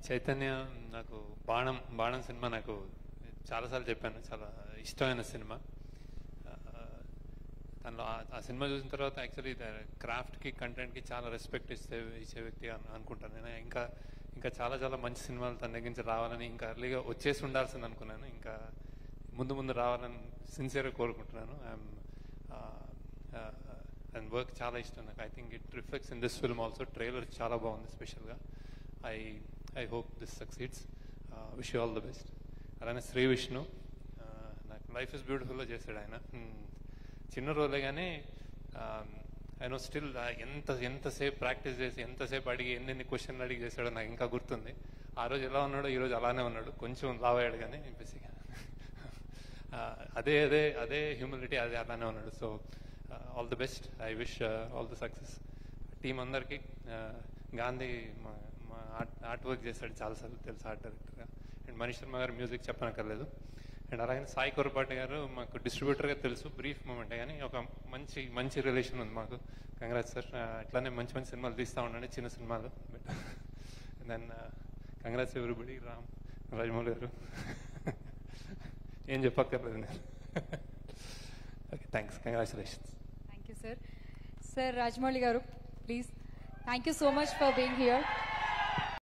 చైతన్య నాకు బాణం బాణం సినిమా నాకు చాలాసార్లు చెప్పాను చాలా ఇష్టమైన సినిమా ఆ, తనలో ఆ- ఆ సినిమా చూసిన తర్వాత యాక్చువల్లీ క్రాఫ్ట్కి కంటెంట్కి చాలా రెస్పెక్ట్ ఇస్తే ఇచ్చే వ్యక్తి అను- అనుకుంటాను నేను ఇంకా ఇంకా చాలా చాలా మంచి సినిమాలు తన దగ్గర నుంచి రావాలని ఇంకా ఎర్లీగా వచ్చేసి ఉండాల్సింది అనుకున్నాను ఇంకా ముందు ముందు రావాలని సిన్సియర్గా కోరుకుంటున్నాను ఐఎమ్ అండ్ వర్క్ చాలా ఇష్టం నాకు I think it reflects in this film also trailer చాలా బాగుంది స్పెషల్గా I I hope this succeeds wish you all the best అలానే శ్రీ విష్ణు uh, నాకు లైఫ్ ఇస్ బ్యూటిఫుల్లో చేశాడు ఆయన Hmm. చిన్న రోజులే కానీ ఆయన స్టిల్ ఎంత ఎంతసేపు ప్రాక్టీస్ చేసి ఎంతసేపు అడిగి ఎన్నెన్ని క్వశ్చన్లు అడిగి చేశాడో నాకు ఇంకా గుర్తుంది ఆ రోజు ఎలా ఉన్నాడో ఈ రోజు అలానే ఉన్నాడు కొంచెం లావయ్యాడు కానీ బేసిక్గా అదే అదే అదే హ్యూమిలిటీ అదే అలానే ఉన్నాడు so all the best I wish all the success team అందరికీ uh, గాంధీ మా మా ఆర్ట్ ఆర్ట్ వర్క్ చేశాడు చాలాసార్లు తెలుసు ఆర్ట్ డైరెక్టర్గా అండ్ మనీష్ శర్మ గారు మ్యూజిక్ చెప్పనక్కర్లేదు అండ్ అలాగే సాయి కొరపాటి గారు మాకు డిస్ట్రిబ్యూటర్గా తెలుసు బ్రీఫ్ మూమెంట్ కానీ ఒక మంచి మంచి రిలేషన్ ఉంది మాకు కంగ్రాట్స్ సార్ అట్లానే మంచి మంచి సినిమాలు తీస్తూ ఉండండి చిన్న సినిమాలు but then congrats everybody Ram Rajamouli garu ఏం చెప్పక్కర్లేదు నేను okay thanks congratulations thank you sir sir Rajamouli garu please thank you so much for being here